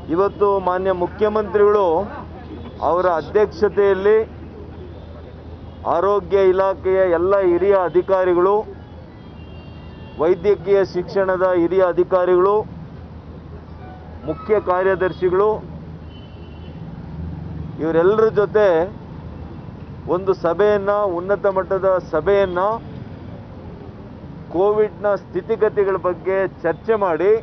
ಇವತ್ತು ಮಾನ್ಯ ಮುಖ್ಯಮಂತ್ರಿಗಳು ಅವರ ಅಧ್ಯಕ್ಷತೆಯಲ್ಲಿ ಆರೋಗ್ಯ ಇಲಾಖೆಯ ಎಲ್ಲ ಹಿರಿಯ ಅಧಿಕಾರಿಗಳು ವೈದ್ಯಕೀಯ ಶಿಕ್ಷಣದ ಹಿರಿಯ ಅಧಿಕಾರಿಗಳು ಮುಖ್ಯ ಕಾರ್ಯದರ್ಶಿಗಳು ಇವರೆಲ್ಲರ ಜೊತೆ ಒಂದು ಸಭೆಯನ್ನು ಉನ್ನತ ಮಟ್ಟದ ಸಭೆಯನ್ನು ಕೋವಿಡ್ನ ಸ್ಥಿತಿಗತಿಗಳ ಬಗ್ಗೆ ಚರ್ಚೆ ಮಾಡಿ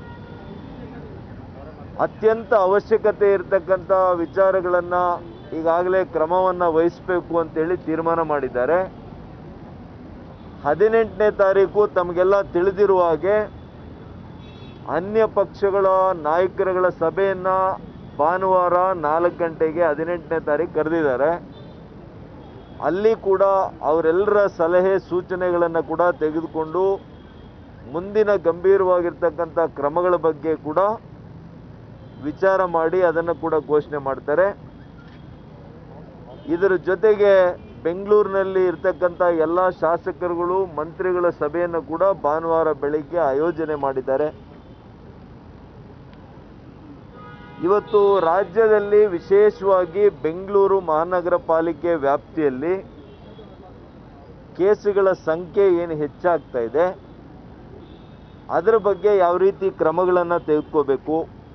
ಅತ್ಯಂತ ಅವಶ್ಯಕತೆ ಇರತಕ್ಕಂಥ ವಿಚಾರಗಳನ್ನು ಈಗಾಗಲೇ ಕ್ರಮವನ್ನು ವಹಿಸಬೇಕು ಅಂತೇಳಿ ತೀರ್ಮಾನ ಮಾಡಿದ್ದಾರೆ ಹದಿನೆಂಟನೇ ತಾರೀಕು ತಮಗೆಲ್ಲ ತಿಳಿದಿರುವ ಹಾಗೆ ಅನ್ಯ ಪಕ್ಷಗಳ ನಾಯಕರುಗಳ ಸಭೆಯನ್ನು ಭಾನುವಾರ ನಾಲ್ಕು ಗಂಟೆಗೆ ಹದಿನೆಂಟನೇ ತಾರೀಕು ಕರೆದಿದ್ದಾರೆ ಅಲ್ಲಿ ಕೂಡ ಅವರೆಲ್ಲರ ಸಲಹೆ ಸೂಚನೆಗಳನ್ನು ಕೂಡ ತೆಗೆದುಕೊಂಡು ಮುಂದಿನ ಗಂಭೀರವಾಗಿರ್ತಕ್ಕಂಥ ಕ್ರಮಗಳ ಬಗ್ಗೆ ಕೂಡ ವಿಚಾರ ಮಾಡಿ ಅದನ್ನು ಕೂಡ ಘೋಷಣೆ ಮಾಡ್ತಾರೆ ಇದರ ಜೊತೆಗೆ ಬೆಂಗಳೂರಿನಲ್ಲಿ ಇರ್ತಕ್ಕಂಥ ಎಲ್ಲ ಶಾಸಕರುಗಳು ಮಂತ್ರಿಗಳ ಸಭೆಯನ್ನು ಕೂಡ ಭಾನುವಾರ ಬೆಳಿಗ್ಗೆ ಆಯೋಜನೆ ಮಾಡಿದ್ದಾರೆ ಇವತ್ತು ರಾಜ್ಯದಲ್ಲಿ ವಿಶೇಷವಾಗಿ ಬೆಂಗಳೂರು ಮಹಾನಗರ ಪಾಲಿಕೆ ವ್ಯಾಪ್ತಿಯಲ್ಲಿ ಕೇಸುಗಳ ಸಂಖ್ಯೆ ಏನು ಹೆಚ್ಚಾಗ್ತಾ ಇದೆ ಅದರ ಬಗ್ಗೆ ಯಾವ ರೀತಿ ಕ್ರಮಗಳನ್ನು ತೆಗೆದುಕೋಬೇಕು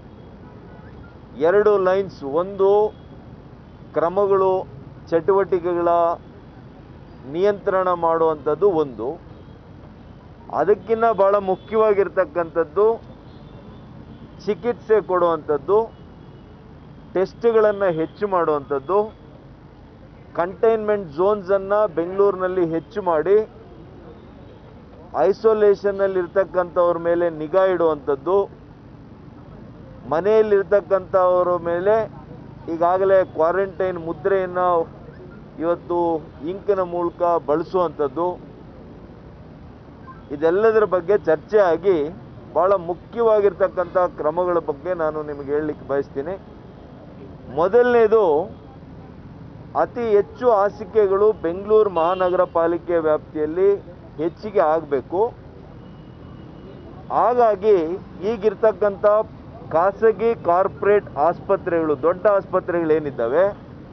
ಎರಡು ಲೈನ್ಸ್ ಒಂದು ಕ್ರಮಗಳು ಚಟುವಟಿಕೆಗಳ ನಿಯಂತ್ರಣ ಮಾಡುವಂಥದ್ದು ಒಂದು ಅದಕ್ಕಿಂತ ಭಾಳ ಮುಖ್ಯವಾಗಿರ್ತಕ್ಕಂಥದ್ದು ಚಿಕಿತ್ಸೆ ಕೊಡುವಂಥದ್ದು ಟೆಸ್ಟ್ಗಳನ್ನು ಹೆಚ್ಚು ಮಾಡುವಂಥದ್ದು ಕಂಟೈನ್ಮೆಂಟ್ ಝೋನ್ಸನ್ನು ಬೆಂಗಳೂರಿನಲ್ಲಿ ಹೆಚ್ಚು ಮಾಡಿ ಐಸೋಲೇಷನ್ನಲ್ಲಿ ಇರ್ತಕ್ಕಂಥವ್ರ ಮೇಲೆ ನಿಗಾ ಇಡುವಂಥದ್ದು ಮನೆಯಲ್ಲಿರ್ತಕ್ಕಂಥವ್ರ ಮೇಲೆ ಈಗಾಗಲೇ ಕ್ವಾರಂಟೈನ್ ಮುದ್ರೆಯನ್ನು ಇವತ್ತು ಇಂಕಿನ ಮೂಲಕ ಬಳಸುವಂಥದ್ದು ಇದೆಲ್ಲದರ ಬಗ್ಗೆ ಚರ್ಚೆ ಆಗಿ ಭಾಳ ಮುಖ್ಯವಾಗಿರ್ತಕ್ಕಂಥ ಕ್ರಮಗಳ ಬಗ್ಗೆ ನಾನು ನಿಮಗೆ ಹೇಳಲಿಕ್ಕೆ ಬಯಸ್ತೀನಿ ಮೊದಲನೇದು ಅತಿ ಹೆಚ್ಚು ಹಾಸಿಗೆಗಳು ಬೆಂಗಳೂರು ಮಹಾನಗರ ಪಾಲಿಕೆ ವ್ಯಾಪ್ತಿಯಲ್ಲಿ ಹೆಚ್ಚಿಗೆ ಆಗಬೇಕು ಹಾಗಾಗಿ ಈಗಿರ್ತಕ್ಕಂಥ ಖಾಸಗಿ ಕಾರ್ಪೊರೇಟ್ ಆಸ್ಪತ್ರೆಗಳು ದೊಡ್ಡ ಆಸ್ಪತ್ರೆಗಳೇನಿದ್ದಾವೆ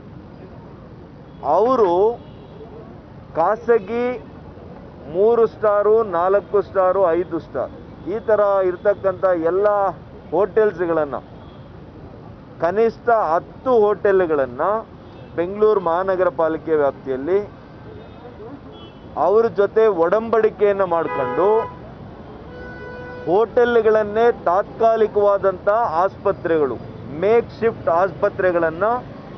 ಅವರು ಖಾಸಗಿ ಮೂರು ಸ್ಟಾರು ನಾಲ್ಕು ಸ್ಟಾರು ಐದು ಸ್ಟಾರ್ ಈ ಥರ ಇರ್ತಕ್ಕಂಥ ಎಲ್ಲ ಹೋಟೆಲ್ಸ್ಗಳನ್ನು ಕನಿಷ್ಠ ಹತ್ತು ಹೋಟೆಲ್ಗಳನ್ನು ಬೆಂಗಳೂರು ಮಹಾನಗರ ಪಾಲಿಕೆ ವ್ಯಾಪ್ತಿಯಲ್ಲಿ ಅವ್ರ ಜೊತೆ ಒಡಂಬಡಿಕೆಯನ್ನು ಮಾಡಿಕೊಂಡು ಹೋಟೆಲ್ಗಳನ್ನೇ ತಾತ್ಕಾಲಿಕವಾದಂಥ ಆಸ್ಪತ್ರೆಗಳು ಮೇಕ್ ಶಿಫ್ಟ್ ಆಸ್ಪತ್ರೆಗಳನ್ನು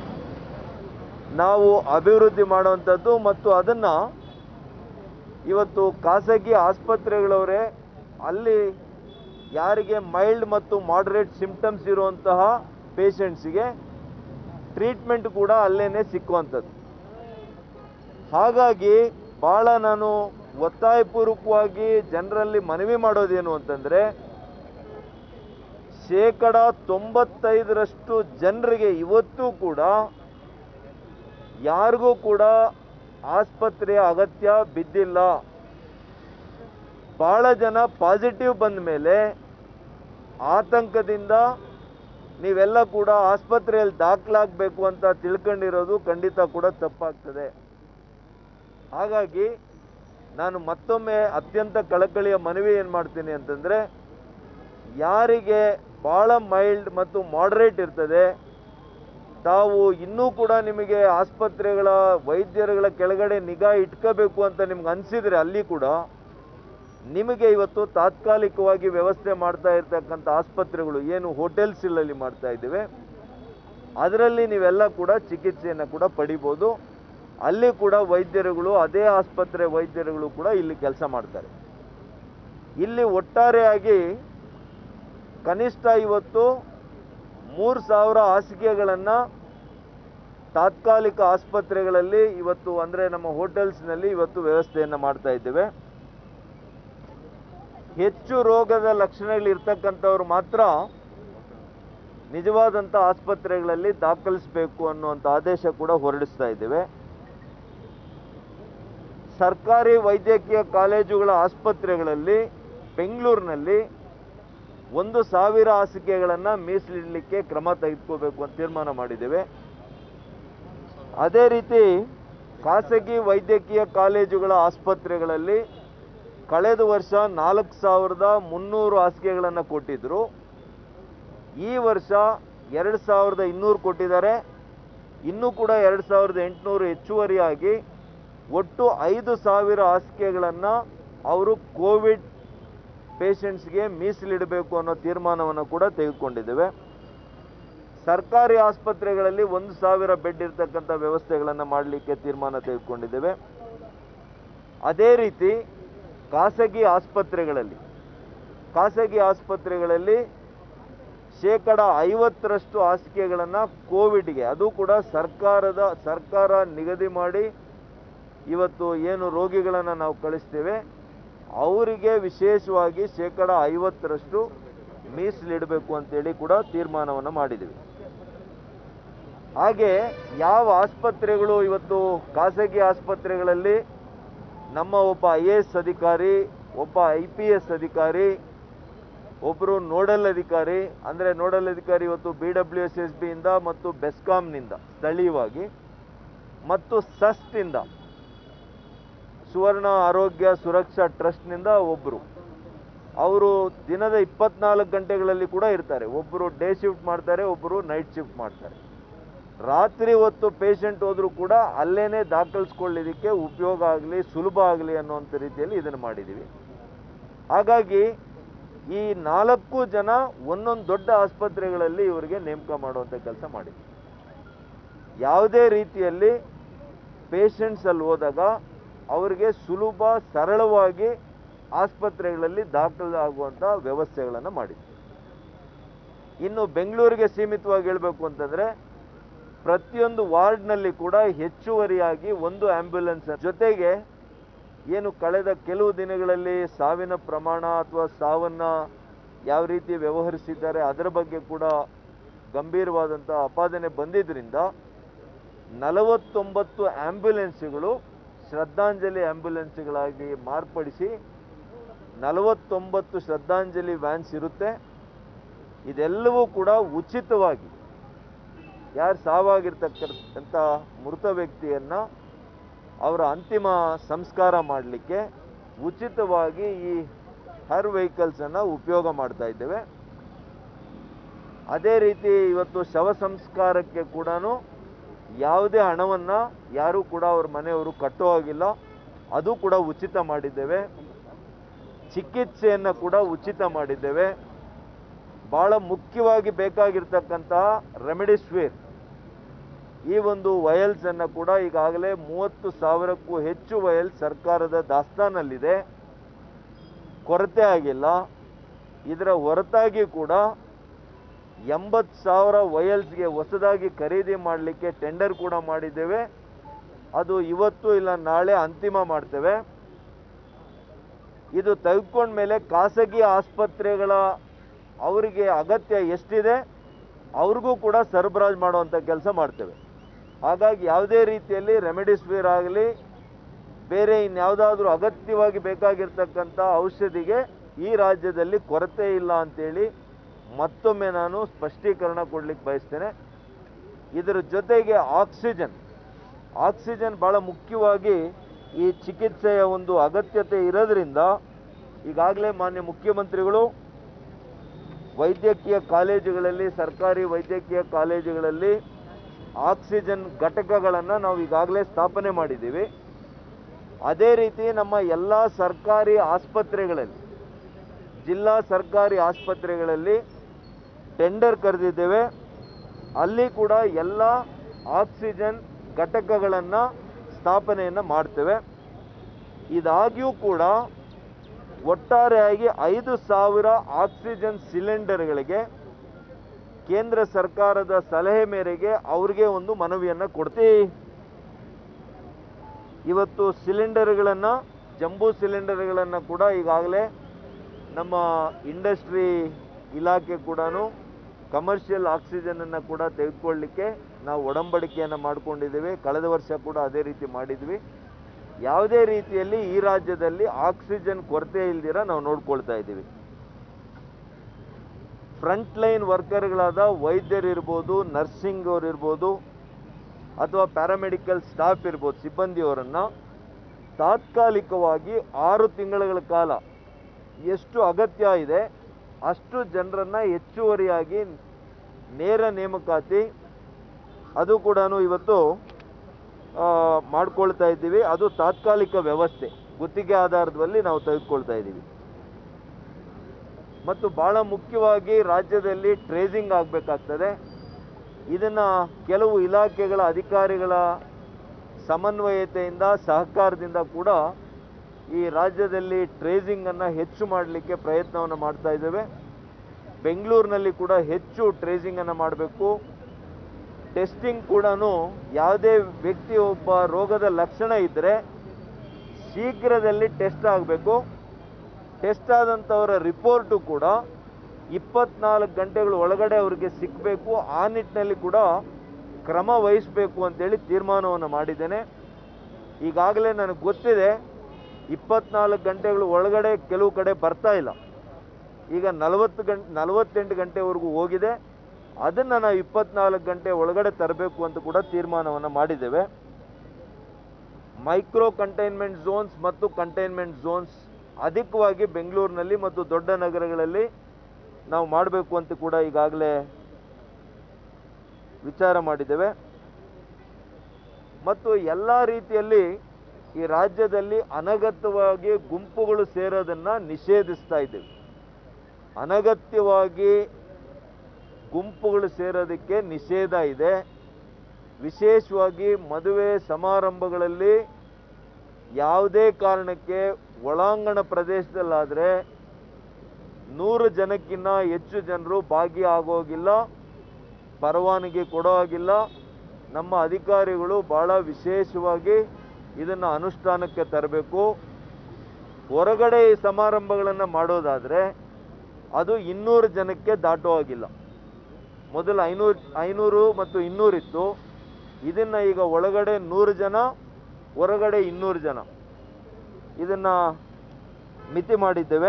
ನಾವು ಅಭಿವೃದ್ಧಿ ಮಾಡುವಂಥದ್ದು ಮತ್ತು ಅದನ್ನು ಇವತ್ತು ಖಾಸಗಿ ಆಸ್ಪತ್ರೆಗಳವರೇ ಅಲ್ಲಿ ಯಾರಿಗೆ ಮೈಲ್ಡ್ ಮತ್ತು ಮಾಡರೇಟ್ ಸಿಂಪ್ಟಮ್ಸ್ ಇರುವಂತಹ ಪೇಷಂಟ್ಸಿಗೆ ಟ್ರೀಟ್ಮೆಂಟ್ ಕೂಡ ಅಲ್ಲೇನೆ ಸಿಕ್ಕುವಂಥದ್ದು ಹಾಗಾಗಿ ಭಾಳ ನಾನು ಒತ್ತಾಯಪೂರ್ವಕವಾಗಿ ಜನರಲ್ಲಿ ಮನವಿ ಮಾಡೋದೇನು ಅಂತಂದರೆ ಶೇಕಡ ತೊಂಬತ್ತೈದರಷ್ಟು ಜನರಿಗೆ ಇವತ್ತೂ ಕೂಡ ಯಾರಿಗೂ ಕೂಡ ಆಸ್ಪತ್ರೆಯ ಅಗತ್ಯ ಬಿದ್ದಿಲ್ಲ ಭಾಳ ಜನ ಪಾಸಿಟಿವ್ ಬಂದ ಮೇಲೆ ಆತಂಕದಿಂದ ನೀವೆಲ್ಲ ಕೂಡ ಆಸ್ಪತ್ರೆಯಲ್ಲಿ ದಾಖಲಾಗಬೇಕು ಅಂತ ತಿಳ್ಕೊಂಡಿರೋದು ಖಂಡಿತ ಕೂಡ ತಪ್ಪಾಗ್ತದೆ ಹಾಗಾಗಿ ನಾನು ಮತ್ತೊಮ್ಮೆ ಅತ್ಯಂತ ಕಳಕಳಿಯ ಮನವಿ ಏನು ಮಾಡ್ತೀನಿ ಅಂತಂದರೆ ಯಾರಿಗೆ ಭಾಳ ಮೈಲ್ಡ್ ಮತ್ತು ಮಾಡರೇಟ್ ಇರ್ತದೆ ತಾವು ಇನ್ನೂ ಕೂಡ ನಿಮಗೆ ಆಸ್ಪತ್ರೆಗಳ ವೈದ್ಯರುಗಳ ಕೆಳಗಡೆ ನಿಗಾ ಇಟ್ಕೋಬೇಕು ಅಂತ ನಿಮ್ಗೆ ಅನಿಸಿದರೆ ಅಲ್ಲಿ ಕೂಡ ನಿಮಗೆ ಇವತ್ತು ತಾತ್ಕಾಲಿಕವಾಗಿ ವ್ಯವಸ್ಥೆ ಮಾಡ್ತಾ ಇರ್ತಕ್ಕಂಥ ಆಸ್ಪತ್ರೆಗಳು ಏನು ಹೋಟೆಲ್ಸ್ಗಳಲ್ಲಿ ಮಾಡ್ತಾ ಇದ್ದೇವೆ ಅದರಲ್ಲಿ ನೀವೆಲ್ಲ ಕೂಡ ಚಿಕಿತ್ಸೆಯನ್ನು ಕೂಡ ಪಡಿಬೋದು ಅಲ್ಲಿ ಕೂಡ ವೈದ್ಯರುಗಳು ಅದೇ ಆಸ್ಪತ್ರೆ ವೈದ್ಯರುಗಳು ಕೂಡ ಇಲ್ಲಿ ಕೆಲಸ ಮಾಡ್ತಾರೆ ಇಲ್ಲಿ ಒಟ್ಟಾರೆಯಾಗಿ ಕನಿಷ್ಠ ಇವತ್ತು ಮೂರು ಸಾವಿರ ಹಾಸಿಗೆಗಳನ್ನು ತಾತ್ಕಾಲಿಕ ಆಸ್ಪತ್ರೆಗಳಲ್ಲಿ ಇವತ್ತು ಅಂದರೆ ನಮ್ಮ ಹೋಟೆಲ್ಸ್ನಲ್ಲಿ ಇವತ್ತು ವ್ಯವಸ್ಥೆಯನ್ನು ಮಾಡ್ತಾ ಇದ್ದೇವೆ ಹೆಚ್ಚು ರೋಗದ ಲಕ್ಷಣಗಳು ಇರ್ತಕ್ಕಂಥವ್ರು ಮಾತ್ರ ನಿಜವಾದಂಥ ಆಸ್ಪತ್ರೆಗಳಲ್ಲಿ ದಾಖಲಿಸಬೇಕು ಅನ್ನುವಂಥ ಆದೇಶ ಕೂಡ ಹೊರಡಿಸ್ತಾ ಇದ್ದೇವೆ ಸರ್ಕಾರಿ ವೈದ್ಯಕೀಯ ಕಾಲೇಜುಗಳ ಆಸ್ಪತ್ರೆಗಳಲ್ಲಿ ಬೆಂಗಳೂರಿನಲ್ಲಿ ಒಂದು ಸಾವಿರ ಹಾಸಿಗೆಗಳನ್ನು ಮೀಸಲಿಡಲಿಕ್ಕೆ ಕ್ರಮ ತೆಗೆದುಕೋಬೇಕು ಅಂತ ತೀರ್ಮಾನ ಮಾಡಿದ್ದೇವೆ ಅದೇ ರೀತಿ ಖಾಸಗಿ ವೈದ್ಯಕೀಯ ಕಾಲೇಜುಗಳ ಆಸ್ಪತ್ರೆಗಳಲ್ಲಿ ಕಳೆದ ವರ್ಷ ನಾಲ್ಕು ಸಾವಿರದ ಮುನ್ನೂರು ಹಾಸಿಗೆಗಳನ್ನು ಕೊಟ್ಟಿದ್ದರು ಈ ವರ್ಷ ಎರಡು ಸಾವಿರದ ಇನ್ನೂರು ಕೊಟ್ಟಿದ್ದಾರೆ ಇನ್ನೂ ಕೂಡ ಎರಡು ಸಾವಿರದ ಎಂಟುನೂರು ಹೆಚ್ಚುವರಿಯಾಗಿ ಒಟ್ಟು ಐದು ಸಾವಿರ ಹಾಸಿಗೆಗಳನ್ನು ಅವರು ಕೋವಿಡ್ ಪೇಷಂಟ್ಸ್ಗೆ ಮೀಸಲಿಡಬೇಕು ಅನ್ನೋ ತೀರ್ಮಾನವನ್ನು ಕೂಡ ತೆಗೆದುಕೊಂಡಿದ್ದೇವೆ ಸರ್ಕಾರಿ ಆಸ್ಪತ್ರೆಗಳಲ್ಲಿ ಒಂದು ಸಾವಿರ ಬೆಡ್ ಇರ್ತಕ್ಕಂಥ ವ್ಯವಸ್ಥೆಗಳನ್ನು ಮಾಡಲಿಕ್ಕೆ ತೀರ್ಮಾನ ತೆಗೆದುಕೊಂಡಿದ್ದೇವೆ ಅದೇ ರೀತಿ ಖಾಸಗಿ ಆಸ್ಪತ್ರೆಗಳಲ್ಲಿ ಖಾಸಗಿ ಆಸ್ಪತ್ರೆಗಳಲ್ಲಿ ಶೇಕಡ ಐವತ್ತರಷ್ಟು ಹಾಸಿಗೆಗಳನ್ನು ಕೋವಿಡ್ಗೆ ಅದು ಕೂಡ ಸರ್ಕಾರದ ಸರ್ಕಾರ ನಿಗದಿ ಮಾಡಿ ಇವತ್ತು ಏನು ರೋಗಿಗಳನ್ನು ನಾವು ಕಳಿಸ್ತೇವೆ ಅವರಿಗೆ ವಿಶೇಷವಾಗಿ ಶೇಕಡ ಐವತ್ತರಷ್ಟು ಮೀಸಲಿಡಬೇಕು ಅಂತೇಳಿ ಕೂಡ ತೀರ್ಮಾನವನ್ನು ಮಾಡಿದ್ದೀವಿ ಹಾಗೆ ಯಾವ ಆಸ್ಪತ್ರೆಗಳು ಇವತ್ತು ಖಾಸಗಿ ಆಸ್ಪತ್ರೆಗಳಲ್ಲಿ ನಮ್ಮ ಒಬ್ಬ ಐ ಎ ಎಸ್ ಅಧಿಕಾರಿ ಒಬ್ಬ ಐ ಪಿ ಎಸ್ ಅಧಿಕಾರಿ ಒಬ್ಬರು ನೋಡಲ್ ಅಧಿಕಾರಿ ಅಂದರೆ ನೋಡಲ್ ಅಧಿಕಾರಿ ಇವತ್ತು ಬಿ ಡಬ್ಲ್ಯೂ ಎಸ್ ಎಸ್ ಬಿಯಿಂದ ಮತ್ತು ಬೆಸ್ಕಾಂನಿಂದ ಸ್ಥಳೀಯವಾಗಿ ಮತ್ತು ಸಸ್ಟಿಂದ ಸುವರ್ಣ ಆರೋಗ್ಯ ಸುರಕ್ಷಾ ಟ್ರಸ್ಟ್ನಿಂದ ಒಬ್ಬರು ಅವರು ದಿನದ ಇಪ್ಪತ್ನಾಲ್ಕು ಗಂಟೆಗಳಲ್ಲಿ ಕೂಡ ಇರ್ತಾರೆ ಒಬ್ಬರು ಡೇ ಶಿಫ್ಟ್ ಮಾಡ್ತಾರೆ ಒಬ್ಬರು ನೈಟ್ ಶಿಫ್ಟ್ ಮಾಡ್ತಾರೆ ರಾತ್ರಿ ಹೊತ್ತು ಪೇಷಂಟ್ ಹೋದರೂ ಕೂಡ ಅಲ್ಲೇನೆ ದಾಖಲಿಸ್ಕೊಳ್ಳಿದ್ದಕ್ಕೆ ಉಪಯೋಗ ಆಗಲಿ ಸುಲಭ ಆಗಲಿ ಅನ್ನುವಂಥ ರೀತಿಯಲ್ಲಿ ಇದನ್ನು ಮಾಡಿದ್ದೀವಿ ಹಾಗಾಗಿ ಈ ನಾಲ್ಕು ಜನ ಒಂದೊಂದು ದೊಡ್ಡ ಆಸ್ಪತ್ರೆಗಳಲ್ಲಿ ಇವರಿಗೆ ನೇಮಕ ಮಾಡುವಂಥ ಕೆಲಸ ಮಾಡಿದ್ವಿ ಯಾವುದೇ ರೀತಿಯಲ್ಲಿ ಪೇಷಂಟ್ಸ್ ಅಲ್ಲಿ ಹೋದಾಗ ಅವರಿಗೆ ಸುಲಭ ಸರಳವಾಗಿ ಆಸ್ಪತ್ರೆಗಳಲ್ಲಿ ದಾಖಲಾಗುವಂಥ ವ್ಯವಸ್ಥೆಗಳನ್ನು ಮಾಡಿದ್ವಿ ಇನ್ನು ಬೆಂಗಳೂರಿಗೆ ಸೀಮಿತವಾಗಿ ಹೇಳಬೇಕು ಅಂತಂದರೆ ಪ್ರತಿಯೊಂದು ವಾರ್ಡ್ನಲ್ಲಿ ಕೂಡ ಹೆಚ್ಚುವರಿಯಾಗಿ ಒಂದು ಆಂಬ್ಯುಲೆನ್ಸ್ ಜೊತೆಗೆ ಏನು ಕಳೆದ ಕೆಲವು ದಿನಗಳಲ್ಲಿ ಸಾವಿನ ಪ್ರಮಾಣ ಅಥವಾ ಸಾವನ್ನು ಯಾವ ರೀತಿ ವ್ಯವಹರಿಸಿದ್ದಾರೆ ಅದರ ಬಗ್ಗೆ ಕೂಡ ಗಂಭೀರವಾದಂಥ ಅಪಾದನೆ ಬಂದಿದ್ದರಿಂದ ನಲವತ್ತೊಂಬತ್ತು ಆಂಬ್ಯುಲೆನ್ಸ್ಗಳು ಶ್ರದ್ಧಾಂಜಲಿ ಆಂಬ್ಯುಲೆನ್ಸ್ಗಳಾಗಿ ಮಾರ್ಪಡಿಸಿ ನಲವತ್ತೊಂಬತ್ತು ಶ್ರದ್ಧಾಂಜಲಿ ವ್ಯಾನ್ಸ್ ಇರುತ್ತೆ ಇದೆಲ್ಲವೂ ಕೂಡ ಉಚಿತವಾಗಿ ಯಾರು ಸಾವಾಗಿರ್ತಕ್ಕಂಥ ಮೃತ ವ್ಯಕ್ತಿಯನ್ನು ಅವರ ಅಂತಿಮ ಸಂಸ್ಕಾರ ಮಾಡಲಿಕ್ಕೆ ಉಚಿತವಾಗಿ ಈ ಹರ್ ವೆಹಿಕಲ್ಸನ್ನು ಉಪಯೋಗ ಮಾಡ್ತಾ ಇದ್ದೇವೆ ಅದೇ ರೀತಿ ಇವತ್ತು ಶವ ಸಂಸ್ಕಾರಕ್ಕೆ ಕೂಡ ಯಾವುದೇ ಹಣವನ್ನು ಯಾರೂ ಕೂಡ ಅವ್ರ ಮನೆಯವರು ಕಟ್ಟೋ ಹಾಗಿಲ್ಲ ಅದು ಕೂಡ ಉಚಿತ ಮಾಡಿದ್ದೇವೆ ಚಿಕಿತ್ಸೆಯನ್ನು ಕೂಡ ಉಚಿತ ಮಾಡಿದ್ದೇವೆ ಭಾಳ ಮುಖ್ಯವಾಗಿ ಬೇಕಾಗಿರ್ತಕ್ಕಂತಹ ರೆಮಿಡಿಸ್ವೀರ್ ಈ ಒಂದು ವಯಲ್ಸನ್ನು ಕೂಡ ಈಗಾಗಲೇ ಮೂವತ್ತು ಸಾವಿರಕ್ಕೂ ಹೆಚ್ಚು ವಯಲ್ ಸರ್ಕಾರದ ದಾಸ್ತಾನಲ್ಲಿದೆ ಕೊರತೆ ಆಗಿಲ್ಲ ಇದರ ಹೊರತಾಗಿ ಕೂಡ ಎಂಬತ್ತು ಸಾವಿರ ವಯಲ್ಸ್ಗೆ ಹೊಸದಾಗಿ ಖರೀದಿ ಮಾಡಲಿಕ್ಕೆ ಟೆಂಡರ್ ಕೂಡ ಮಾಡಿದ್ದೇವೆ ಅದು ಇವತ್ತು ಇಲ್ಲ ನಾಳೆ ಅಂತಿಮ ಮಾಡ್ತೇವೆ ಇದು ತೆಗೆದುಕೊಂಡ ಮೇಲೆ ಖಾಸಗಿ ಆಸ್ಪತ್ರೆಗಳ ಅವರಿಗೆ ಅಗತ್ಯ ಎಷ್ಟಿದೆ ಅವ್ರಿಗೂ ಕೂಡ ಸರಬರಾಜು ಮಾಡುವಂಥ ಕೆಲಸ ಮಾಡ್ತೇವೆ ಹಾಗಾಗಿ ಯಾವುದೇ ರೀತಿಯಲ್ಲಿ ರೆಮಿಡಿಸ್ವೀರ್ ಆಗಲಿ ಬೇರೆ ಇನ್ಯಾವುದಾದ್ರೂ ಅಗತ್ಯವಾಗಿ ಬೇಕಾಗಿರ್ತಕ್ಕಂಥ ಔಷಧಿಗೆ ಈ ರಾಜ್ಯದಲ್ಲಿ ಕೊರತೆ ಇಲ್ಲ ಅಂತೇಳಿ ಮತ್ತೊಮ್ಮೆ ನಾನು ಸ್ಪಷ್ಟೀಕರಣ ಕೊಡ್ಲಿಕ್ಕೆ ಬಯಸ್ತೇನೆ ಇದರ ಜೊತೆಗೆ ಆಕ್ಸಿಜನ್ ಆಕ್ಸಿಜನ್ ಭಾಳ ಮುಖ್ಯವಾಗಿ ಈ ಚಿಕಿತ್ಸೆಯ ಒಂದು ಅಗತ್ಯತೆ ಇರೋದ್ರಿಂದ ಈಗಾಗಲೇ ಮಾನ್ಯ ಮುಖ್ಯಮಂತ್ರಿಗಳು ವೈದ್ಯಕೀಯ ಕಾಲೇಜುಗಳಲ್ಲಿ ಸರ್ಕಾರಿ ವೈದ್ಯಕೀಯ ಕಾಲೇಜುಗಳಲ್ಲಿ ಆಕ್ಸಿಜನ್ ಘಟಕಗಳನ್ನು ನಾವು ಈಗಾಗಲೇ ಸ್ಥಾಪನೆ ಮಾಡಿದ್ದೀವಿ ಅದೇ ರೀತಿ ನಮ್ಮ ಎಲ್ಲ ಸರ್ಕಾರಿ ಆಸ್ಪತ್ರೆಗಳಲ್ಲಿ ಜಿಲ್ಲಾ ಸರ್ಕಾರಿ ಆಸ್ಪತ್ರೆಗಳಲ್ಲಿ ಟೆಂಡರ್ ಕರೆದಿದ್ದೇವೆ ಅಲ್ಲಿ ಕೂಡ ಎಲ್ಲ ಆಕ್ಸಿಜನ್ ಘಟಕಗಳನ್ನು ಸ್ಥಾಪನೆಯನ್ನು ಮಾಡ್ತೇವೆ ಇದಾಗಿಯೂ ಕೂಡ ಒಟ್ಟಾರೆಯಾಗಿ ಐದು ಸಾವಿರ ಆಕ್ಸಿಜನ್ ಸಿಲಿಂಡರ್ಗಳಿಗೆ ಕೇಂದ್ರ ಸರ್ಕಾರದ ಸಲಹೆ ಮೇರೆಗೆ ಅವ್ರಿಗೆ ಒಂದು ಮನವಿಯನ್ನು ಕೊಡ್ತೀವಿ ಇವತ್ತು ಸಿಲಿಂಡರ್ಗಳನ್ನು ಜಂಬೂ ಸಿಲಿಂಡರ್ಗಳನ್ನು ಕೂಡ ಈಗಾಗಲೇ ನಮ್ಮ ಇಂಡಸ್ಟ್ರಿ ಇಲಾಖೆ ಕೂಡ ಕಮರ್ಷಿಯಲ್ ಆಕ್ಸಿಜನನ್ನು ಕೂಡ ತೆಗೆದುಕೊಳ್ಳಿಕ್ಕೆ ನಾವು ಒಡಂಬಡಿಕೆಯನ್ನು ಮಾಡ್ಕೊಂಡಿದ್ದೇವೆ ಕಳೆದ ವರ್ಷ ಕೂಡ ಅದೇ ರೀತಿ ಮಾಡಿದ್ವಿ ಯಾವುದೇ ರೀತಿಯಲ್ಲಿ ಈ ರಾಜ್ಯದಲ್ಲಿ ಆಕ್ಸಿಜನ್ ಕೊರತೆ ಇಲ್ದಿರ ನಾವು ನೋಡ್ಕೊಳ್ತಾ ಇದ್ದೀವಿ ಫ್ರಂಟ್ ಲೈನ್ ವರ್ಕರ್ಗಳಾದ ವೈದ್ಯರಿರ್ಬೋದು ನರ್ಸಿಂಗ್ ಅವ್ರು ಇರ್ಬೋದು ಅಥವಾ ಪ್ಯಾರಾಮೆಡಿಕಲ್ ಸ್ಟಾಫ್ ಇರ್ಬೋದು ಸಿಬ್ಬಂದಿಯವರನ್ನು ತಾತ್ಕಾಲಿಕವಾಗಿ ಆರು ತಿಂಗಳ ಕಾಲ ಎಷ್ಟು ಅಗತ್ಯ ಇದೆ ಅಷ್ಟು ಜನರನ್ನು ಹೆಚ್ಚುವರಿಯಾಗಿ ನೇರ ನೇಮಕಾತಿ ಅದು ಕೂಡ ಇವತ್ತು ಆ, ಮಾಡ್ಕೊಳ್ತಾ ಇದ್ದೀವಿ ಅದು ತಾತ್ಕಾಲಿಕ ವ್ಯವಸ್ಥೆ ಗುತ್ತಿಗೆ ಆಧಾರದಲ್ಲಿ ನಾವು ತೆಗೆದುಕೊಳ್ತಾ ಇದ್ದೀವಿ ಮತ್ತು ಬಹಳ ಮುಖ್ಯವಾಗಿ ರಾಜ್ಯದಲ್ಲಿ ಟ್ರೇಸಿಂಗ್ ಆಗಬೇಕಾಗ್ತದೆ ಇದನ್ನು ಕೆಲವು ಇಲಾಖೆಗಳ ಅಧಿಕಾರಿಗಳ ಸಮನ್ವಯತೆಯಿಂದ ಸಹಕಾರದಿಂದ ಕೂಡ ಈ ರಾಜ್ಯದಲ್ಲಿ ಟ್ರೇಸಿಂಗನ್ನು ಹೆಚ್ಚು ಮಾಡಲಿಕ್ಕೆ ಪ್ರಯತ್ನವನ್ನು ಮಾಡ್ತಾ ಇದ್ದೇವೆ ಬೆಂಗಳೂರಿನಲ್ಲಿ ಕೂಡ ಹೆಚ್ಚು ಟ್ರೇಸಿಂಗನ್ನು ಮಾಡಬೇಕು ಟೆಸ್ಟಿಂಗ್ ಕೂಡ ಯಾವುದೇ ವ್ಯಕ್ತಿ ಒಬ್ಬ ರೋಗದ ಲಕ್ಷಣ ಇದ್ದರೆ ಶೀಘ್ರದಲ್ಲಿ ಟೆಸ್ಟ್ ಆಗಬೇಕು ಟೆಸ್ಟ್ ಆದಂಥವರ ರಿಪೋರ್ಟು ಕೂಡ ಇಪ್ಪತ್ನಾಲ್ಕು ಗಂಟೆಗಳ ಒಳಗಡೆ ಅವರಿಗೆ ಸಿಕ್ಕಬೇಕು ಆ ನಿಟ್ಟಿನಲ್ಲಿ ಕೂಡ ಕ್ರಮ ವಹಿಸಬೇಕು ಅಂತೇಳಿ ತೀರ್ಮಾನವನ್ನು ಮಾಡಿದ್ದೇನೆ ಈಗಾಗಲೇ ನನಗೆ ಗೊತ್ತಿದೆ ಇಪ್ಪತ್ನಾಲ್ಕು ಗಂಟೆಗಳ ಒಳಗಡೆ ಕೆಲವು ಕಡೆ ಬರ್ತಾ ಇಲ್ಲ ಈಗ ನಲವತ್ತು ಗಂಟೆ ನಲವತ್ತೆಂಟು ಗಂಟೆವರೆಗೂ ಹೋಗಿದೆ ಅದನ್ನು ನಾವು ಇಪ್ಪತ್ನಾಲ್ಕು ಗಂಟೆ ಒಳಗಡೆ ತರಬೇಕು ಅಂತ ಕೂಡ ತೀರ್ಮಾನವನ್ನು ಮಾಡಿದ್ದೇವೆ ಮೈಕ್ರೋ ಕಂಟೈನ್ಮೆಂಟ್ ಝೋನ್ಸ್ ಮತ್ತು ಕಂಟೈನ್ಮೆಂಟ್ ಝೋನ್ಸ್ ಅಧಿಕವಾಗಿ ಬೆಂಗಳೂರಿನಲ್ಲಿ ಮತ್ತು ದೊಡ್ಡ ನಗರಗಳಲ್ಲಿ ನಾವು ಮಾಡಬೇಕು ಅಂತ ಕೂಡ ಈಗಾಗಲೇ ವಿಚಾರ ಮಾಡಿದ್ದೇವೆ ಮತ್ತು ಎಲ್ಲ ರೀತಿಯಲ್ಲಿ ಈ ರಾಜ್ಯದಲ್ಲಿ ಅನಗತ್ಯವಾಗಿ ಗುಂಪುಗಳು ಸೇರೋದನ್ನು ನಿಷೇಧಿಸ್ತಾ ಇದ್ದೇವೆ ಅನಗತ್ಯವಾಗಿ ಗುಂಪುಗಳು ಸೇರೋದಕ್ಕೆ ನಿಷೇಧ ಇದೆ ವಿಶೇಷವಾಗಿ ಮದುವೆ ಸಮಾರಂಭಗಳಲ್ಲಿ ಯಾವುದೇ ಕಾರಣಕ್ಕೆ ಒಳಾಂಗಣ ಪ್ರದೇಶದಲ್ಲಾದರೆ ನೂರು ಜನಕ್ಕಿಂತ ಹೆಚ್ಚು ಜನರು ಭಾಗಿಯಾಗೋಗಿಲ್ಲ ಪರವಾನಗಿ ಕೊಡೋ ಹಾಗಿಲ್ಲ ನಮ್ಮ ಅಧಿಕಾರಿಗಳು ಭಾಳ ವಿಶೇಷವಾಗಿ ಇದನ್ನು ಅನುಷ್ಠಾನಕ್ಕೆ ತರಬೇಕು ಹೊರಗಡೆ ಈ ಸಮಾರಂಭಗಳನ್ನು ಮಾಡೋದಾದರೆ ಅದು ಇನ್ನೂರು ಜನಕ್ಕೆ ದಾಟೋ ಹಾಗಿಲ್ಲ ಮೊದಲು ಐನೂರು ಐನೂರು ಮತ್ತು ಇನ್ನೂರಿತ್ತು ಇದನ್ನು ಈಗ ಒಳಗಡೆ ನೂರು ಜನ ಹೊರಗಡೆ ಇನ್ನೂರು ಜನ ಇದನ್ನು ಮಿತಿ ಮಾಡಿದ್ದೇವೆ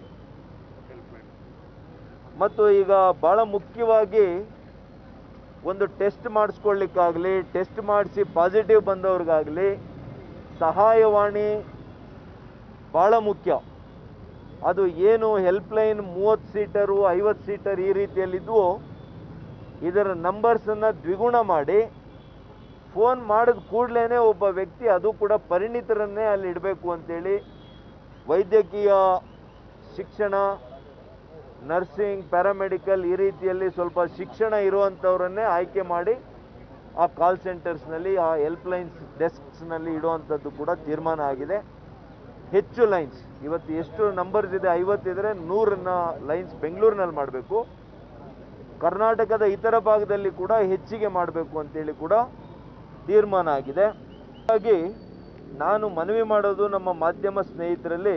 ಮತ್ತು ಈಗ ಭಾಳ ಮುಖ್ಯವಾಗಿ ಒಂದು ಟೆಸ್ಟ್ ಮಾಡಿಸ್ಕೊಳ್ಳಿಕ್ಕಾಗಲಿ ಟೆಸ್ಟ್ ಮಾಡಿಸಿ ಪಾಸಿಟಿವ್ ಬಂದವ್ರಿಗಾಗಲಿ ಸಹಾಯವಾಣಿ ಭಾಳ ಮುಖ್ಯ ಅದು ಏನು ಹೆಲ್ಪ್ಲೈನ್ ಮೂವತ್ತು ಸೀಟರು ಐವತ್ತು ಸೀಟರ್ ಈ ರೀತಿಯಲ್ಲಿದ್ವು ಇದರ ನಂಬರ್ಸನ್ನು ದ್ವಿಗುಣ ಮಾಡಿ ಫೋನ್ ಮಾಡಿದ ಕೂಡಲೇ ಒಬ್ಬ ವ್ಯಕ್ತಿ ಅದು ಕೂಡ ಪರಿಣಿತರನ್ನೇ ಅಲ್ಲಿ ಇಡಬೇಕು ಅಂತೇಳಿ ವೈದ್ಯಕೀಯ ಶಿಕ್ಷಣ ನರ್ಸಿಂಗ್ ಪ್ಯಾರಾಮೆಡಿಕಲ್ ಈ ರೀತಿಯಲ್ಲಿ ಸ್ವಲ್ಪ ಶಿಕ್ಷಣ ಇರುವಂಥವ್ರನ್ನೇ ಆಯ್ಕೆ ಮಾಡಿ ಆ ಕಾಲ್ ಸೆಂಟರ್ಸ್ನಲ್ಲಿ ಆ ಹೆಲ್ಪ್ಲೈನ್ಸ್ ಡೆಸ್ಕ್ಸ್ನಲ್ಲಿ ಇಡುವಂಥದ್ದು ಕೂಡ ತೀರ್ಮಾನ ಆಗಿದೆ ಹೆಚ್ಚು ಲೈನ್ಸ್ ಇವತ್ತು ಎಷ್ಟು ನಂಬರ್ಸ್ ಇದೆ ಐವತ್ತಿದ್ರೆ ನೂರನ್ನ ಲೈನ್ಸ್ ಬೆಂಗಳೂರಿನಲ್ಲಿ ಮಾಡಬೇಕು ಕರ್ನಾಟಕದ ಇತರ ಭಾಗದಲ್ಲಿ ಕೂಡ ಹೆಚ್ಚಿಗೆ ಮಾಡಬೇಕು ಅಂತೇಳಿ ಕೂಡ ತೀರ್ಮಾನ ಆಗಿದೆ ಹಾಗಾಗಿ ನಾನು ಮನವಿ ಮಾಡೋದು ನಮ್ಮ ಮಾಧ್ಯಮ ಸ್ನೇಹಿತರಲ್ಲಿ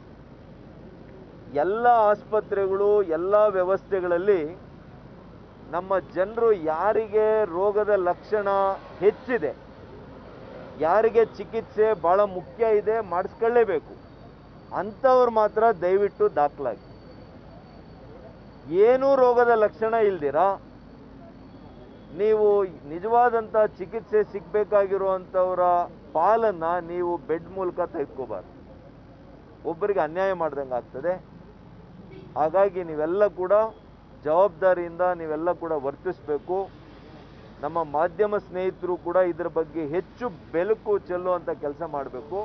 ಎಲ್ಲ ಆಸ್ಪತ್ರೆಗಳು ಎಲ್ಲ ವ್ಯವಸ್ಥೆಗಳಲ್ಲಿ ನಮ್ಮ ಜನರು ಯಾರಿಗೆ ರೋಗದ ಲಕ್ಷಣ ಹೆಚ್ಚಿದೆ ಯಾರಿಗೆ ಚಿಕಿತ್ಸೆ ಭಾಳ ಮುಖ್ಯ ಇದೆ ಮಾಡಿಸ್ಕೊಳ್ಳೇಬೇಕು ಅಂಥವ್ರು ಮಾತ್ರ ದಯವಿಟ್ಟು ದಾಖಲಾಗಿ ಏನೂ ರೋಗದ ಲಕ್ಷಣ ಇಲ್ದಿರ ನೀವು ನಿಜವಾದಂಥ ಚಿಕಿತ್ಸೆ ಸಿಗಬೇಕಾಗಿರುವಂಥವರ ಪಾಲನ್ನು ನೀವು ಬೆಡ್ ಮೂಲಕ ತೆಗೆದುಕೋಬಾರ್ದು ಒಬ್ಬರಿಗೆ ಅನ್ಯಾಯ ಮಾಡ್ದಂಗೆ ಆಗ್ತದೆ ಹಾಗಾಗಿ ನೀವೆಲ್ಲ ಕೂಡ ಜವಾಬ್ದಾರಿಯಿಂದ ನೀವೆಲ್ಲ ಕೂಡ ವರ್ತಿಸಬೇಕು ನಮ್ಮ ಮಾಧ್ಯಮ ಸ್ನೇಹಿತರು ಕೂಡ ಇದರ ಬಗ್ಗೆ ಹೆಚ್ಚು ಬೆಳಕು ಚೆಲ್ಲುವಂಥ ಕೆಲಸ ಮಾಡಬೇಕು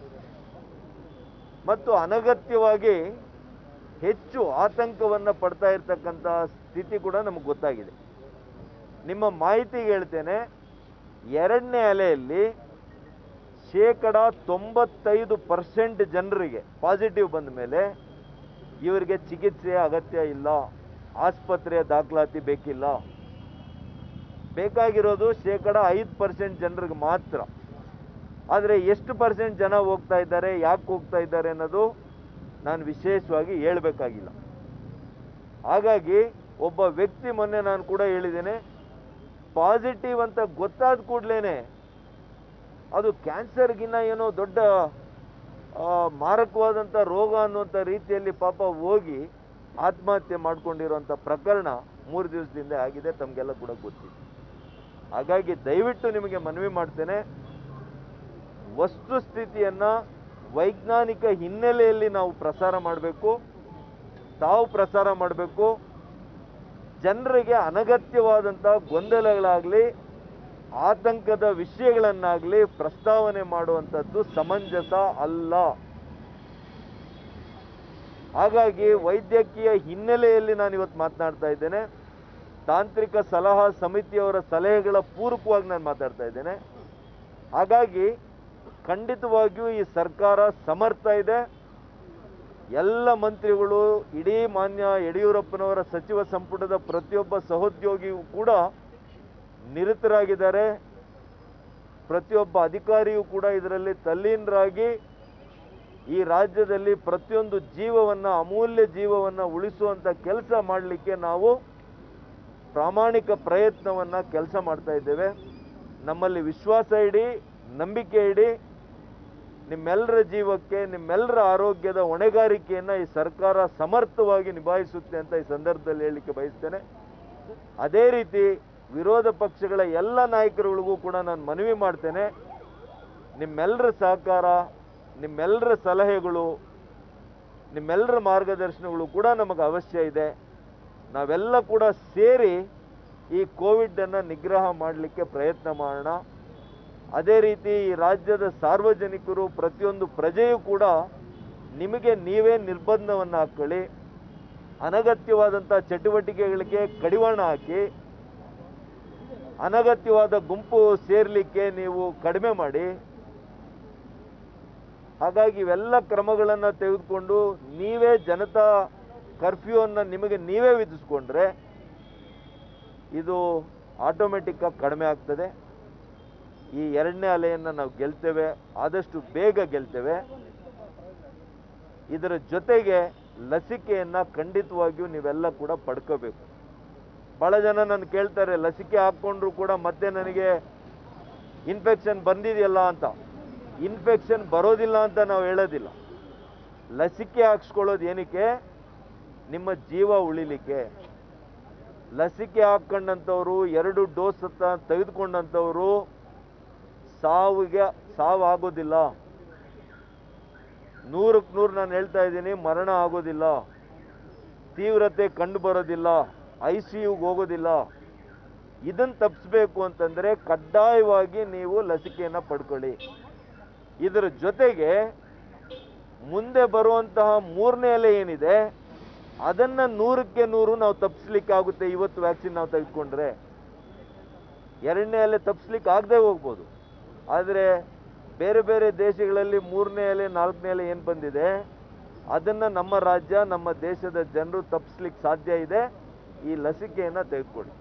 ಮತ್ತು ಅನಗತ್ಯವಾಗಿ ಹೆಚ್ಚು ಆತಂಕವನ್ನು ಪಡ್ತಾ ಇರ್ತಕ್ಕಂಥ ಸ್ಥಿತಿ ಕೂಡ ನಮಗೆ ಗೊತ್ತಾಗಿದೆ ನಿಮ್ಮ ಮಾಹಿತಿಗೆ ಹೇಳ್ತೇನೆ ಎರಡನೇ ಅಲೆಯಲ್ಲಿ ಶೇಕಡ ತೊಂಬತ್ತೈದು ಪರ್ಸೆಂಟ್ ಜನರಿಗೆ ಪಾಸಿಟಿವ್ ಬಂದ ಮೇಲೆ ಇವರಿಗೆ ಚಿಕಿತ್ಸೆ ಅಗತ್ಯ ಇಲ್ಲ ಆಸ್ಪತ್ರೆಯ ದಾಖಲಾತಿ ಬೇಕಿಲ್ಲ ಬೇಕಾಗಿರೋದು ಶೇಕಡ ಐದು ಪರ್ಸೆಂಟ್ ಜನರಿಗೆ ಮಾತ್ರ ಆದರೆ ಎಷ್ಟು ಪರ್ಸೆಂಟ್ ಜನ ಹೋಗ್ತಾ ಇದ್ದಾರೆ ಯಾಕೆ ಹೋಗ್ತಾ ಇದ್ದಾರೆ ಅನ್ನೋದು ನಾನು ವಿಶೇಷವಾಗಿ ಹೇಳಬೇಕಾಗಿಲ್ಲ ಹಾಗಾಗಿ ಒಬ್ಬ ವ್ಯಕ್ತಿ ಮೊನ್ನೆ ನಾನು ಕೂಡ ಹೇಳಿದ್ದೇನೆ ಪಾಸಿಟಿವ್ ಅಂತ ಗೊತ್ತಾದ ಕೂಡಲೇ ಅದು ಕ್ಯಾನ್ಸರ್ಗಿನ್ನ ಏನೋ ದೊಡ್ಡ ಆ, ಮಾರಕವಾದಂಥ ರೋಗ ಅನ್ನುವಂಥ ರೀತಿಯಲ್ಲಿ ಪಾಪ ಹೋಗಿ ಆತ್ಮಹತ್ಯೆ ಮಾಡ್ಕೊಂಡಿರುವಂಥ ಪ್ರಕರಣ ಮೂರು ದಿವಸದಿಂದ ಆಗಿದೆ ತಮಗೆಲ್ಲ ಕೂಡ ಗೊತ್ತಿದೆ ಹಾಗಾಗಿ ದಯವಿಟ್ಟು ನಿಮಗೆ ಮನವಿ ಮಾಡ್ತೇನೆ ವಸ್ತುಸ್ಥಿತಿಯನ್ನ ವೈಜ್ಞಾನಿಕ ಹಿನ್ನೆಲೆಯಲ್ಲಿ ನಾವು ಪ್ರಸಾರ ಮಾಡಬೇಕು ತಾವು ಪ್ರಸಾರ ಮಾಡಬೇಕು ಜನರಿಗೆ ಅನಗತ್ಯವಾದಂಥ ಗೊಂದಲಗಳಾಗಲಿ ಆತಂಕದ ವಿಷಯಗಳನ್ನಾಗಲಿ ಪ್ರಸ್ತಾವನೆ ಮಾಡುವಂಥದ್ದು ಸಮಂಜಸ ಅಲ್ಲ ಹಾಗಾಗಿ ವೈದ್ಯಕೀಯ ಹಿನ್ನೆಲೆಯಲ್ಲಿ ನಾನು ಇವತ್ತು ಮಾತನಾಡ್ತಾ ಇದ್ದೇನೆ ತಾಂತ್ರಿಕ ಸಲಹಾ ಸಮಿತಿಯವರ ಸಲಹೆಗಳ ಪೂರಕವಾಗಿ ನಾನು ಮಾತಾಡ್ತಾ ಇದ್ದೇನೆ ಹಾಗಾಗಿ ಖಂಡಿತವಾಗಿಯೂ ಈ ಸರ್ಕಾರ ಸಮರ್ಥ ಇದೆ ಎಲ್ಲ ಮಂತ್ರಿಗಳು ಇಡೀ ಮಾನ್ಯ ಯಡಿಯೂರಪ್ಪನವರ ಸಚಿವ ಸಂಪುಟದ ಪ್ರತಿಯೊಬ್ಬ ಸಹೋದ್ಯೋಗಿಯೂ ಕೂಡ ನಿರತರಾಗಿದ್ದಾರೆ ಪ್ರತಿಯೊಬ್ಬ ಅಧಿಕಾರಿಯೂ ಕೂಡ ಇದರಲ್ಲಿ ತಲ್ಲೀನರಾಗಿ ಈ ರಾಜ್ಯದಲ್ಲಿ ಪ್ರತಿಯೊಂದು ಜೀವವನ್ನ ಅಮೂಲ್ಯ ಜೀವವನ್ನ ಉಳಿಸುವಂತ ಕೆಲಸ ಮಾಡಲಿಕ್ಕೆ ನಾವು ಪ್ರಾಮಾಣಿಕ ಪ್ರಯತ್ನವನ್ನ ಕೆಲಸ ಮಾಡ್ತಾ ಇದ್ದೇವೆ ನಮ್ಮಲ್ಲಿ ವಿಶ್ವಾಸ ಇಡಿ ನಂಬಿಕೆ ಇಡಿ ನಿಮ್ಮೆಲ್ಲರ ಜೀವಕ್ಕೆ ನಿಮ್ಮೆಲ್ಲರ ಆರೋಗ್ಯದ ಹೊಣೆಗಾರಿಕೆಯನ್ನ ಈ ಸರ್ಕಾರ ಸಮರ್ಥವಾಗಿ ನಿಭಾಯಿಸುತ್ತೆ ಅಂತ ಈ ಸಂದರ್ಭದಲ್ಲಿ ಹೇಳಲಿಕ್ಕೆ ಬಯಸ್ತೇನೆ ಅದೇ ರೀತಿ ವಿರೋಧ ಪಕ್ಷಗಳ ಎಲ್ಲ ನಾಯಕರುಗಳಿಗೂ ಕೂಡ ನಾನು ಮನವಿ ಮಾಡ್ತೇನೆ ನಿಮ್ಮೆಲ್ಲರ ಸಹಕಾರ ನಿಮ್ಮೆಲ್ಲರ ಸಲಹೆಗಳು ನಿಮ್ಮೆಲ್ಲರ ಮಾರ್ಗದರ್ಶನಗಳು ಕೂಡ ನಮಗೆ ಅವಶ್ಯ ಇದೆ ನಾವೆಲ್ಲ ಕೂಡ ಸೇರಿ ಈ ಕೋವಿಡನ್ನು ನಿಗ್ರಹ ಮಾಡಲಿಕ್ಕೆ ಪ್ರಯತ್ನ ಮಾಡೋಣ ಅದೇ ರೀತಿ ಈ ರಾಜ್ಯದ ಸಾರ್ವಜನಿಕರು ಪ್ರತಿಯೊಂದು ಪ್ರಜೆಯೂ ಕೂಡ ನಿಮಗೆ ನೀವೇ ನಿರ್ಬಂಧವನ್ನು ಹಾಕ್ಕೊಳ್ಳಿ ಅನಗತ್ಯವಾದಂಥ ಚಟುವಟಿಕೆಗಳಿಗೆ ಕಡಿವಾಣ ಹಾಕಿ ಅನಗತ್ಯವಾದ ಗುಂಪು ಸೇರ್ಲಿಕ್ಕೆ ನೀವು ಕಡಿಮೆ ಮಾಡಿ ಹಾಗಾಗಿ ಇವೆಲ್ಲ ಕ್ರಮಗಳನ್ನು ತೆಗೆದುಕೊಂಡು ನೀವೇ ಜನತಾ ಕರ್ಫ್ಯೂವನ್ನು ನಿಮಗೆ ನೀವೇ ವಿಧಿಸ್ಕೊಂಡ್ರೆ ಇದು ಆಟೋಮೆಟಿಕ್ ಆಗಿ ಕಡಿಮೆ ಆಗ್ತದೆ ಈ ಎರಡನೇ ಅಲೆಯನ್ನು ನಾವು ಗೆಲ್ತೇವೆ ಆದಷ್ಟು ಬೇಗ ಗೆಲ್ತೇವೆ ಇದರ ಜೊತೆಗೆ ಲಸಿಕೆಯನ್ನ ಖಂಡಿತವಾಗಿಯೂ ನೀವೆಲ್ಲ ಕೂಡ ಪಡ್ಕೋಬೇಕು ಬಹಳ ಜನ ನನ್ನ ಕೇಳ್ತಾರೆ ಲಸಿಕೆ ಹಾಕ್ಕೊಂಡ್ರು ಕೂಡ ಮತ್ತೆ ನನಗೆ ಇನ್ಫೆಕ್ಷನ್ ಬಂದಿದೆಯಲ್ಲ ಅಂತ ಇನ್ಫೆಕ್ಷನ್ ಬರೋದಿಲ್ಲ ಅಂತ ನಾವು ಹೇಳೋದಿಲ್ಲ ಲಸಿಕೆ ಹಾಕ್ಸ್ಕೊಳ್ಳೋದು ಏನಕ್ಕೆ ನಿಮ್ಮ ಜೀವ ಉಳಿಲಿಕ್ಕೆ ಲಸಿಕೆ ಹಾಕ್ಕೊಂಡಂಥವ್ರು ಎರಡು ಡೋಸ್ ಅಂತ ತೆಗೆದುಕೊಂಡಂಥವ್ರು ಸಾವಿಗೆ ಸಾವು ಆಗೋದಿಲ್ಲ ನೂರಕ್ಕೆ ನೂರು ನಾನು ಹೇಳ್ತಾ ಇದ್ದೀನಿ ಮರಣ ಆಗೋದಿಲ್ಲ ತೀವ್ರತೆ ಕಂಡು ಬರೋದಿಲ್ಲ ಐ ಸಿ ಯುಗೆ ಹೋಗೋದಿಲ್ಲ ಇದನ್ನು ತಪ್ಪಿಸ್ಬೇಕು ಅಂತಂದರೆ ಕಡ್ಡಾಯವಾಗಿ ನೀವು ಲಸಿಕೆಯನ್ನು ಪಡ್ಕೊಳ್ಳಿ ಇದರ ಜೊತೆಗೆ ಮುಂದೆ ಬರುವಂತಹ ಮೂರನೇ ಅಲೆ ಏನಿದೆ ಅದನ್ನು ನೂರಕ್ಕೆ ನೂರು ನಾವು ತಪ್ಪಿಸ್ಲಿಕ್ಕೆ ಆಗುತ್ತೆ ಇವತ್ತು ವ್ಯಾಕ್ಸಿನ್ ನಾವು ತೆಗೆದುಕೊಂಡ್ರೆ ಎರಡನೇ ಅಲೆ ತಪ್ಪಿಸ್ಲಿಕ್ಕೆ ಆಗದೆ ಹೋಗ್ಬೋದು ಆದರೆ ಬೇರೆ ಬೇರೆ ದೇಶಗಳಲ್ಲಿ ಮೂರನೇ ಅಲೆ ನಾಲ್ಕನೇ ಅಲೆ ಏನು ಬಂದಿದೆ ಅದನ್ನು ನಮ್ಮ ರಾಜ್ಯ ನಮ್ಮ ದೇಶದ ಜನರು ತಪ್ಪಿಸ್ಲಿಕ್ಕೆ ಸಾಧ್ಯ ಇದೆ ಈ ಲಸಿಕೆಯನ್ನು ತೆಗೆದುಕೊಳ್ಳಿ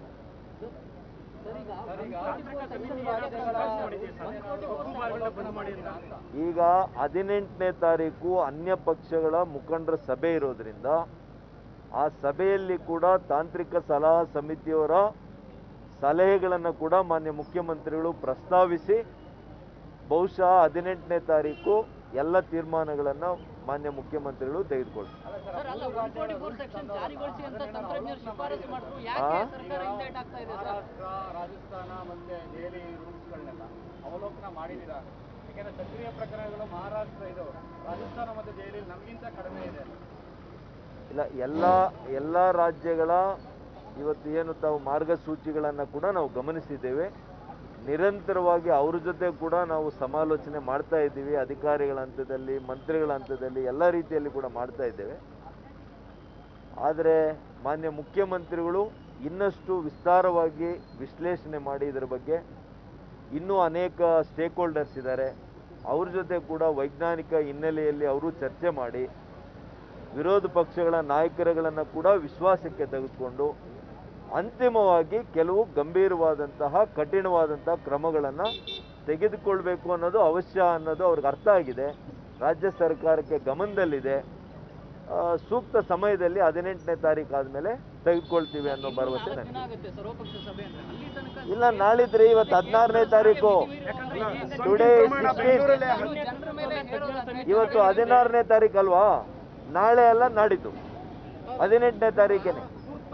ಈಗ ಹದಿನೆಂಟನೇ ತಾರೀಕು ಅನ್ಯ ಪಕ್ಷಗಳ ಮುಖಂಡರ ಸಭೆ ಇರೋದ್ರಿಂದ ಆ ಸಭೆಯಲ್ಲಿ ಕೂಡ ತಾಂತ್ರಿಕ ಸಲಹಾ ಸಮಿತಿಯವರ ಸಲಹೆಗಳನ್ನು ಕೂಡ ಮಾನ್ಯ ಮುಖ್ಯಮಂತ್ರಿಗಳು ಪ್ರಸ್ತಾವಿಸಿ ಬಹುಶಃ ಹದಿನೆಂಟನೇ ತಾರೀಕು ಎಲ್ಲ ತೀರ್ಮಾನಗಳನ್ನು ಮಾನ್ಯ ಮುಖ್ಯಮಂತ್ರಿಗಳು ತೆಗೆದುಕೊಳ್ತಾರೆ ಸರ್ ಅಲ್ಲ ಒನ್ ಫೋರ್ಟಿ ಫೋರ್ ಸೆಕ್ಷನ್ ಜಾರಿಗೊಳಿಸಿ ಅಂತ ತಂತ್ರಜ್ಞರು ಶಿಫಾರಸು ಮಾಡಿದ್ರು ಆ? ಯಾಕೆ ಸರ್ಕಾರ ಹಿಂದೇಟ್ ಆಗ್ತಾ ಇದೆ ಸರ್ ಮಹಾರಾಷ್ಟ್ರ ರಾಜಸ್ಥಾನ ಮತ್ತೆ ದೆಹಲಿ ರೂಲ್ಸ್ಗಳನ್ನೆಲ್ಲ ಅವಲೋಕನ ಮಾಡಿದ್ದೀರಾ ಯಾಕೆಂದ್ರೆ ಸಕ್ರಿಯ ಪ್ರಕರಣಗಳು ಮಹಾರಾಷ್ಟ್ರ ಇದು ರಾಜಸ್ಥಾನ ಮತ್ತೆ ದೆಹಲಿ ನಮಗಿಂತ ಕಡಿಮೆ ಇದೆ ಇಲ್ಲ ಎಲ್ಲ ಎಲ್ಲ ರಾಜ್ಯಗಳ ಇವತ್ತು ಏನು ತಾವು ಮಾರ್ಗಸೂಚಿಗಳನ್ನು ಕೂಡ ನಾವು ಗಮನಿಸಿದ್ದೇವೆ ನಿರಂತರವಾಗಿ ಅವ್ರ ಜೊತೆ ಕೂಡ ನಾವು ಸಮಾಲೋಚನೆ ಮಾಡ್ತಾ ಇದ್ದೀವಿ ಅಧಿಕಾರಿಗಳ ಹಂತದಲ್ಲಿ ಮಂತ್ರಿಗಳ ಹಂತದಲ್ಲಿ ಎಲ್ಲ ರೀತಿಯಲ್ಲಿ ಕೂಡ ಮಾಡ್ತಾ ಇದ್ದೇವೆ ಆದರೆ ಮಾನ್ಯ ಮುಖ್ಯಮಂತ್ರಿಗಳು ಇನ್ನಷ್ಟು ವಿಸ್ತಾರವಾಗಿ ವಿಶ್ಲೇಷಣೆ ಮಾಡಿ ಇದರ ಬಗ್ಗೆ ಇನ್ನೂ ಅನೇಕ ಸ್ಟೇಕ್ ಹೋಲ್ಡರ್ಸ್ ಇದ್ದಾರೆ ಅವ್ರ ಜೊತೆ ಕೂಡ ವೈಜ್ಞಾನಿಕ ಹಿನ್ನೆಲೆಯಲ್ಲಿ ಅವರು ಚರ್ಚೆ ಮಾಡಿ ವಿರೋಧ ಪಕ್ಷಗಳ ನಾಯಕರುಗಳನ್ನು ಕೂಡ ವಿಶ್ವಾಸಕ್ಕೆ ತೆಗೆದುಕೊಂಡು ಅಂತಿಮವಾಗಿ ಕೆಲವು ಗಂಭೀರವಾದಂತಹ ಕಠಿಣವಾದಂತಹ ಕ್ರಮಗಳನ್ನು ತೆಗೆದುಕೊಳ್ಬೇಕು ಅನ್ನೋದು ಅವಶ್ಯ ಅನ್ನೋದು ಅವ್ರಿಗೆ ಅರ್ಥ ಆಗಿದೆ ರಾಜ್ಯ ಸರ್ಕಾರಕ್ಕೆ ಗಮನದಲ್ಲಿದೆ ಆ, ಸೂಕ್ತ ಸಮಯದಲ್ಲಿ ಹದಿನೆಂಟನೇ ತಾರೀಕು ಆದಮೇಲೆ ತೆಗೆದುಕೊಳ್ತೀವಿ ಅನ್ನೋ ಭರವಸೆ ನಾಲ್ಕು ನನಗೆ ದಿನ ಆಗುತ್ತೆ ಸರ್ವಪಕ್ಷ ಸಭೆ ಅಂದ್ರೆ ಅಲ್ಲಿ ತನಕ ಇಲ್ಲ ನಾಳಿದ್ರಿ ಇವತ್ತು ಹದಿನಾರನೇ ತಾರೀಕು ಟುಡೇ ಸಿಕ್ಸ್ಟೀನ್ ನೀವು ಜನರ ಮೇಲೆ ಹೇರೋದಾದ್ರೆ ಇವತ್ತು ಹದಿನಾರನೇ ತಾರೀಕು ಅಲ್ವಾ ನಾಳೆ ಅಲ್ಲ ನಾಡಿದ್ದು ಹದಿನೆಂಟನೇ ತಾರೀಕೇನೆ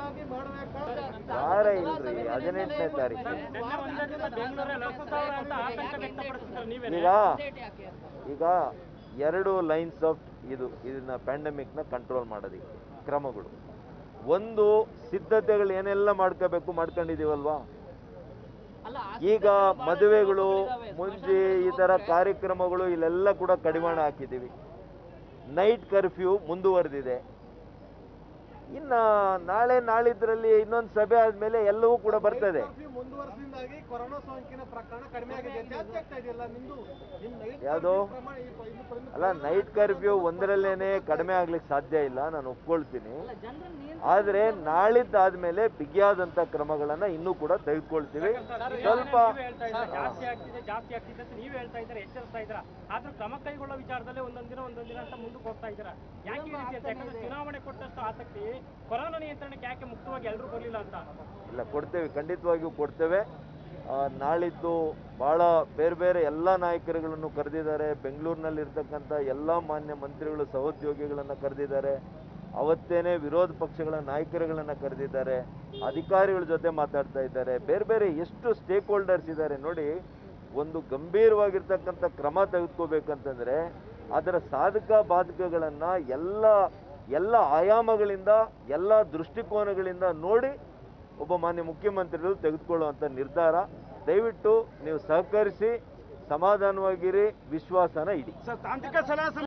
ವಾರ ಇಲ್ರಿ ಹದಿನೆಂಟನೇ ತಾರೀಕು ನಿನ್ನೆ ಒಂದೇ ದಿನ ಬೆಂಗಳೂರಲ್ಲಿ ಹತ್ತು ಸಾವಿರ ಅಂತ ಆತಂಕ ವ್ಯಕ್ತಪಡಿಸಿದ್ರು ನೀವೇ ಈಗ ಅಪ್ಡೇಟ್ ಯಾಕೆ ಅಂತ ಈಗ ಎರಡು ಲೈನ್ಸ್ ಆಫ್ ಇದು ಇದನ್ನ ಪ್ಯಾಂಡಮಿಕ್ನ ಕಂಟ್ರೋಲ್ ಮಾಡೋದಕ್ಕೆ ಕ್ರಮಗಳು ಒಂದು ಸಿದ್ಧತೆಗಳು ಏನೆಲ್ಲ ಮಾಡ್ಕೋಬೇಕು ಮಾಡ್ಕೊಂಡಿದೀವಲ್ವಾ ಅಲ್ಲ ಈಗ ಮದುವೆಗಳು ಮುಂಜಿ ಈ ತರ ಕಾರ್ಯಕ್ರಮಗಳು ಇಲ್ಲೆಲ್ಲ ಕೂಡ ಕಡಿವಾಣ ಹಾಕಿದ್ದೀವಿ ನೈಟ್ ಕರ್ಫ್ಯೂ ಮುಂದುವರೆದಿದೆ ಇನ್ನ ನಾಳೆ ನಾಳಿದ್ರಲ್ಲಿ ಇನ್ನೊಂದು ಸಭೆ ಆದ್ಮೇಲೆ ಎಲ್ಲವೂ ಕೂಡ ಬರ್ತದೆ ಮುಂದುವರೆಸಿದಾಗಿ ಕೊರೋನಾ ಸೋಂಕಿನ ಪ್ರಕರಣ ಕಡಿಮೆ ಆಗಿದೆ ಜಾಸ್ತಿ ಆಗ್ತಾ ಇದೆಯಲ್ಲ ನಿಮ್ದು ನಿಮ್ ನೈಟ್ ಯಾವುದು ಪ್ರಮಾಣ ಈ- ಇದು ಪ್ರಮಾಣ- ಅಲ್ಲ ನೈಟ್ ಕರ್ಫ್ಯೂ ಒಂದರಲ್ಲೇನೆ ಕಡಿಮೆ ಆಗ್ಲಿಕ್ಕೆ ಸಾಧ್ಯ ಇಲ್ಲ ನಾನು ಒಪ್ಕೊಳ್ತೀನಿ ಜನರನ್ನ ಆದ್ರೆ ನಾಳಿದ್ದಾದ್ಮೇಲೆ ಬಿಗಿಯಾದಂತ ಕ್ರಮಗಳನ್ನ ಇನ್ನೂ ಕೂಡ ತೆಗೆದುಕೊಳ್ತೀವಿ ಸ್ವಲ್ಪ ನೀವೇ ಹೇಳ್ತಾ ಇದ್ದೀರಾ ಜಾಸ್ತಿ ಆಗ್ತಿದೆ ಜಾಸ್ತಿ ಆಗ್ತಿದೆ ಅಂತ ನೀವೇ ಹೇಳ್ತಾ ಇದ್ದಾರೆ ಎಚ್ಚರಿಸ್ತಾ ಇದ್ದೀರಾ ಆದ್ರೂ ಕ್ರಮ ಕೈಗೊಳ್ಳೋ ವಿಚಾರದಲ್ಲಿ ಒಂದೊಂದ್ ದಿನ ಒಂದೊಂದ್ ದಿನ ಅಂತ ಮುಂದಕ್ಕೆ ಹೋಗ್ತಾ ಇದ್ದೀರಾ ಯಾಕೆ ಈ ರೀತಿ ಅಂತ ಯಾಕಂದ್ರೆ ಚುನಾವಣೆ ಕೊಟ್ಟಷ್ಟು ಆಸಕ್ತಿ ಕೊರೋನಾ ನಿಯಂತ್ರಣಕ್ಕೆ ಯಾಕೆ ಮುಕ್ತವಾಗಿ ಎಲ್ಲರೂ ಬರಲಿಲ್ಲ ಅಂತ ಇಲ್ಲ ಕೊಡ್ತೇವೆ ಖಂಡಿತವಾಗಿಯೂ ಕೊಡ್ತೇವೆ ಆ, ನಾಳಿದ್ದು ಭಾಳ ಬೇರೆ ಬೇರೆ ಎಲ್ಲ ನಾಯಕರುಗಳನ್ನು ಕರೆದಿದ್ದಾರೆ ಬೆಂಗಳೂರಿನಲ್ಲಿರ್ತಕ್ಕಂಥ ಎಲ್ಲ ಮಾನ್ಯ ಮಂತ್ರಿಗಳು ಸಹೋದ್ಯೋಗಿಗಳನ್ನು ಕರೆದಿದ್ದಾರೆ ಅವತ್ತೇನೆ ವಿರೋಧ ಪಕ್ಷಗಳ ನಾಯಕರುಗಳನ್ನು ಕರೆದಿದ್ದಾರೆ ಅಧಿಕಾರಿಗಳ ಜೊತೆ ಮಾತಾಡ್ತಾ ಇದ್ದಾರೆ ಬೇರೆ ಬೇರೆ ಎಷ್ಟು ಸ್ಟೇಕ್ ಹೋಲ್ಡರ್ಸ್ ಇದ್ದಾರೆ ನೋಡಿ ಒಂದು ಗಂಭೀರವಾಗಿರ್ತಕ್ಕಂಥ ಕ್ರಮ ತೆಗೆದುಕೋಬೇಕಂತಂದ್ರೆ ಅದರ ಸಾಧಕ ಬಾಧಕಗಳನ್ನು ಎಲ್ಲ ಎಲ್ಲ ಆಯಾಮಗಳಿಂದ ಎಲ್ಲ ದೃಷ್ಟಿಕೋನಗಳಿಂದ ನೋಡಿ ಒಬ್ಬ ಮಾನ್ಯ ಮುಖ್ಯಮಂತ್ರಿಗಳು ತೆಗೆದುಕೊಳ್ಳುವಂಥ ನಿರ್ಧಾರ ದಯವಿಟ್ಟು ನೀವು ಸಹಕರಿಸಿ ಸಮಾಧಾನವಾಗಿರಿ ವಿಶ್ವಾಸನ ಇಡಿ ತಾಂತ್ರಿಕ ಸಲಹಾ